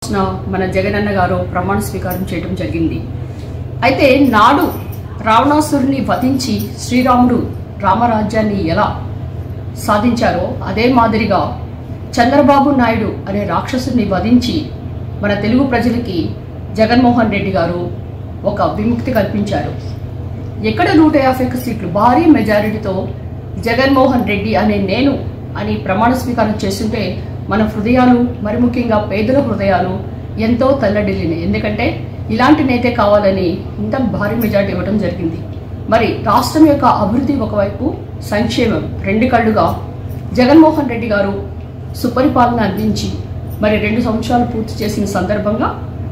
రోజున మన జగనన్న గారు ప్రమాణ స్వీకారం చేయడం జరిగింది అయితే నాడు రావణాసురుని వధించి శ్రీరాముడు రామరాజ్యాన్ని ఎలా సాధించారో అదే మాదిరిగా చంద్రబాబు నాయుడు అనే రాక్షసుని వధించి మన తెలుగు ప్రజలకి జగన్మోహన్ రెడ్డి గారు ఒక విముక్తి కల్పించారు ఎక్కడ నూట యాభై ఒక్క సీట్లు భారీ మెజారిటీతో జగన్మోహన్ రెడ్డి అనే నేను అని ప్రమాణ స్వీకారం చేస్తుంటే మన హృదయాలు మరి ముఖ్యంగా పేదల హృదయాలు ఎంతో తల్లడిల్లినాయి ఎందుకంటే ఇలాంటి నేతే కావాలని ఇంత భారీ మెజారిటీ ఇవ్వడం జరిగింది మరి రాష్ట్రం యొక్క అభివృద్ధి ఒకవైపు సంక్షేమం రెండు కళ్ళుగా జగన్మోహన్ రెడ్డి గారు సుపరిపాలన అందించి మరి రెండు సంవత్సరాలు పూర్తి చేసిన సందర్భంగా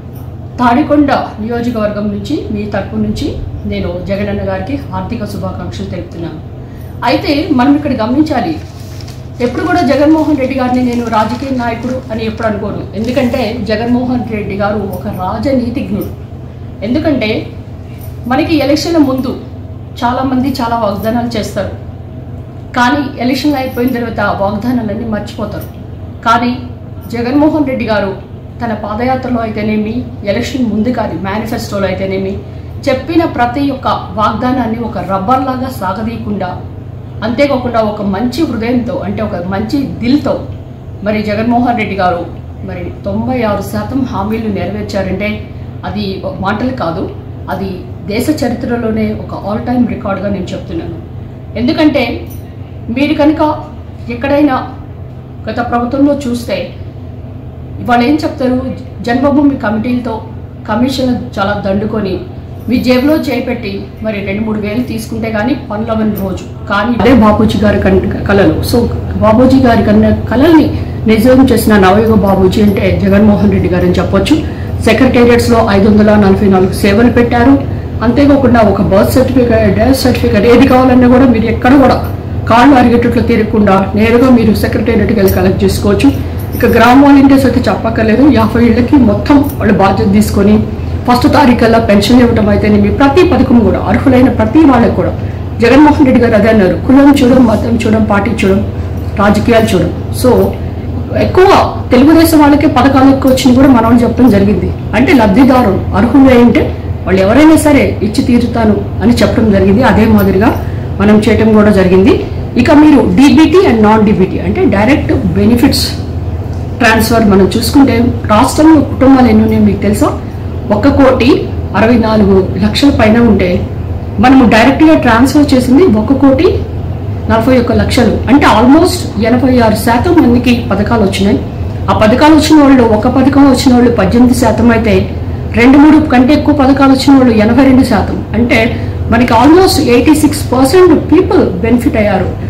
తాడికొండ నియోజకవర్గం నుంచి మీ తరపు నుంచి నేను జగనన్న గారికి ఆర్థిక శుభాకాంక్షలు తెలుపుతున్నాను అయితే మనం ఇక్కడ గమనించాలి ఎప్పుడు కూడా జగన్మోహన్ రెడ్డి గారిని నేను రాజకీయ నాయకుడు అని ఎప్పుడు అనుకోను ఎందుకంటే జగన్మోహన్ రెడ్డి గారు ఒక రాజనీతిజ్ఞుడు ఎందుకంటే మనకి ఎలక్షన్ల ముందు చాలామంది చాలా వాగ్దానాలు చేస్తారు కానీ ఎలక్షన్ అయిపోయిన తర్వాత ఆ వాగ్దానాలన్నీ మర్చిపోతారు కానీ జగన్మోహన్ రెడ్డి గారు తన పాదయాత్రలో అయితేనేమి ఎలక్షన్ ముందు కానీ మేనిఫెస్టోలో అయితేనేమి చెప్పిన ప్రతి ఒక్క వాగ్దానాన్ని ఒక రబ్బర్ లాగా సాగదీయకుండా అంతేకాకుండా ఒక మంచి హృదయంతో అంటే ఒక మంచి దిల్తో మరి జగన్మోహన్ రెడ్డి గారు మరి తొంభై ఆరు శాతం హామీలు నెరవేర్చారంటే అది మాటలు కాదు అది దేశ చరిత్రలోనే ఒక ఆల్ టైమ్ రికార్డ్గా నేను చెప్తున్నాను ఎందుకంటే మీరు కనుక ఎక్కడైనా గత ప్రభుత్వంలో చూస్తే వాళ్ళు ఏం చెప్తారు జన్మభూమి కమిటీలతో కమిషన్ చాలా దండుకొని మీ జేబులో చేపెట్టి మరి రెండు మూడు వేలు తీసుకుంటే కానీ పనులు అవ్వని రోజు కానీ అదే బాబూజీ గారి కన్- కళలు సో బాబూజీ గారి కన్నా కళల్ని నిజం చేసిన నవయుగ బాబూజీ అంటే జగన్మోహన్ రెడ్డి గారు అని చెప్పొచ్చు సెక్రటేరియట్స్ లో ఐదు వందల నలభై నాలుగు సేవలు పెట్టారు అంతేకాకుండా ఒక బర్త్ సర్టిఫికేట్ డెత్ సర్టిఫికేట్ ఏది కావాలన్నా కూడా మీరు ఎక్కడ కూడా కాళ్ళు అరిగేటట్లు తిరగకుండా నేరుగా మీరు సెక్రటేరియట్కి వెళ్ళి కలెక్ట్ చేసుకోవచ్చు ఇక గ్రామ వాలంటీర్స్ అయితే చెప్పక్కర్లేదు యాభై ఏళ్ళకి మొత్తం వాళ్ళు బాధ్యత తీసుకొని ఫస్ట్ తారీఖల్లా పెన్షన్ ఇవ్వడం అయితేనేమి ప్రతి పథకం కూడా అర్హులైన ప్రతి వాళ్ళకి కూడా జగన్మోహన్ రెడ్డి గారు అదే అన్నారు కులం చూడడం మతం చూడడం పార్టీ చూడడం రాజకీయాలు చూడడం సో ఎక్కువ తెలుగుదేశం వాళ్ళకే పథకాలు ఎక్కువ వచ్చినాయి కూడా మనం చెప్పడం జరిగింది అంటే లబ్ధిదారులు అర్హులు ఏంటే వాళ్ళు ఎవరైనా సరే ఇచ్చి తీరుతాను అని చెప్పడం జరిగింది అదే మాదిరిగా మనం చేయటం కూడా జరిగింది ఇక మీరు డీబీటీ అండ్ నాన్ డీబీటీ అంటే డైరెక్ట్ బెనిఫిట్స్ ట్రాన్స్ఫర్ మనం చూసుకుంటే రాష్ట్రంలో కుటుంబాలు ఎన్ని ఉన్నాయో మీకు తెలుసా ఒక్క కోటి అరవై నాలుగు లక్షల పైన ఉంటే మనము డైరెక్ట్గా ట్రాన్స్ఫర్ చేసింది ఒక కోటి నలభై ఒక్క లక్షలు అంటే ఆల్మోస్ట్ ఎనభై ఆరు శాతం మందికి పథకాలు వచ్చినాయి ఆ పథకాలు వచ్చిన వాళ్ళు ఒక పథకం వచ్చిన వాళ్ళు పద్దెనిమిది శాతం అయితే రెండు మూడు కంటే ఎక్కువ పథకాలు వచ్చిన వాళ్ళు ఎనభై రెండు శాతం అంటే మనకి almost eighty six percent people benefit అయ్యారు